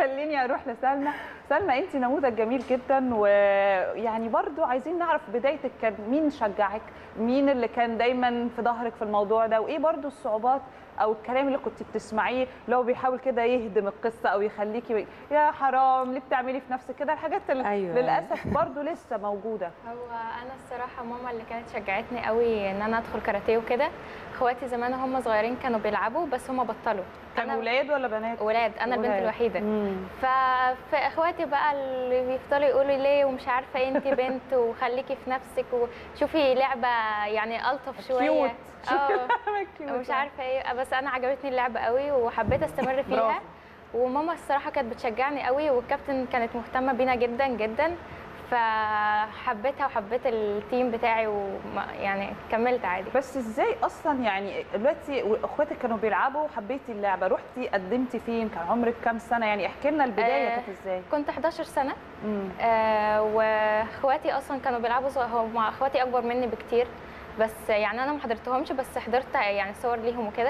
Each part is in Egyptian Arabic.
خليني اروح لسلمى سلمى انت نموذج جميل جدا ويعني برضو عايزين نعرف بدايتك كان مين شجعك مين اللي كان دايما في ظهرك في الموضوع ده وايه برضو الصعوبات او الكلام اللي كنت بتسمعيه لو بيحاول كده يهدم القصه او يخليكي يا حرام ليه بتعملي في نفسك كده الحاجات اللي أيوة. للاسف برضو لسه موجوده هو انا الصراحه ماما اللي كانت شجعتني قوي ان انا ادخل كاراتيه وكده اخواتي زمان هم صغيرين كانوا بيلعبوا بس هم بطلوا كان أنا- ولاد ولا بنات ولاد انا البنت ولاد. الوحيده مم. فاخواتي بقى اللي بيفضلوا يقولوا ليه ومش عارفه إيه انت بنت وخليكي في نفسك وشوفي لعبه يعني الطف شويه كيوت. اه كيوت. مش عارفه ايه بس انا عجبتني اللعبه قوي وحبيت استمر فيها برافو. وماما الصراحه كانت بتشجعني قوي والكابتن كانت مهتمه بينا جدا جدا فحبيتها وحبيت التيم بتاعي ويعني كملت عادي بس ازاي اصلا يعني دلوقتي اخواتك كانوا بيلعبوا وحبيتي اللعبه رحتي قدمتي فين كان عمرك كام سنه يعني احكي لنا البدايه آه، كانت ازاي كنت 11 سنه مم. آه واخواتي اصلا كانوا بيلعبوا صغ- هم اخواتي اكبر مني بكتير بس يعني انا ما حضرتهمش بس حضرت يعني صور ليهم وكده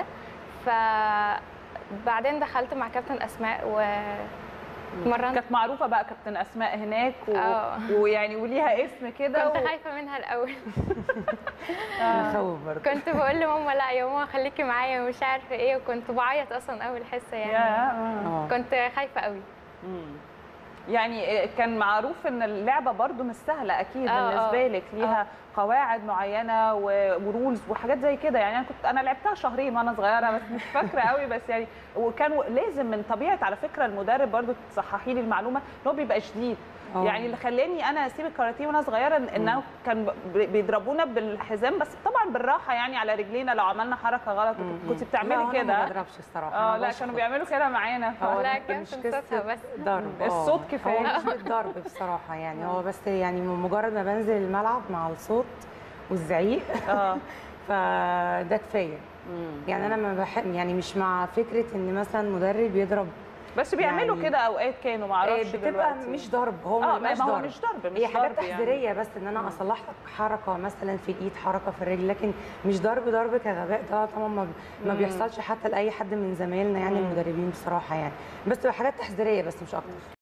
فبعدين دخلت مع كابتن اسماء ومرنت كانت معروفه بقى كابتن اسماء هناك و... آه. ويعني وليها اسم كده كنت و... خايفه منها الاول آه. نخوف برضه كنت بقول لماما لا يا ماما خليكي معايا ومش عارفه ايه وكنت بعيط اصلا اول حصه يا يعني آه. اه كنت خايفه قوي مم. يعني كان معروف ان اللعبه برضو مش سهله اكيد آه، بالنسبه آه. لك ليها قواعد معينه و- ورولز وحاجات زي كده يعني انا كنت انا لعبتها شهرين وانا صغيره بس مش فاكره قوي بس يعني وكان لازم من طبيعه على فكره المدرب برضو تصححي لي المعلومه ان هو بيبقى شديد آه. يعني اللي خلاني انا اسيب الكاراتيه وانا صغيره إن- انه كان ب- بيضربونا بالحزام بس طبعا بالراحه يعني على رجلينا لو عملنا حركه غلط كنت لا، بتعملي أنا ما كده بضربش الصراحه اه أنا لا بشخط. كانوا بيعملوا كده معانا ف- هو لا، ده كان مش في قصة صوتها بس. ضرب آه. الصوت كفاية. هو مش بالضرب بصراحه يعني هو بس يعني مجرد ما بنزل الملعب مع الصوت والزعيق اه فده كفايه يعني انا ما بحب يعني مش مع فكره ان مثلا مدرب يضرب بس بيعملوا يعني- كده اوقات كانوا معرفش بتبقى دلوقتي. مش ضرب هو اه ما بيبقاش ما هو ضرب مش ضرب مش هي حاجات ضرب يعني. تحذيريه بس ان انا اصلح لك حركه مثلا في الايد حركه في الرجل لكن مش ضرب ضرب كغباء ده طبعا ما, ما مم. بيحصلش حتى لاي حد من زمايلنا يعني مم. المدربين بصراحه يعني بس تبقى حاجات تحذيريه بس مش اكتر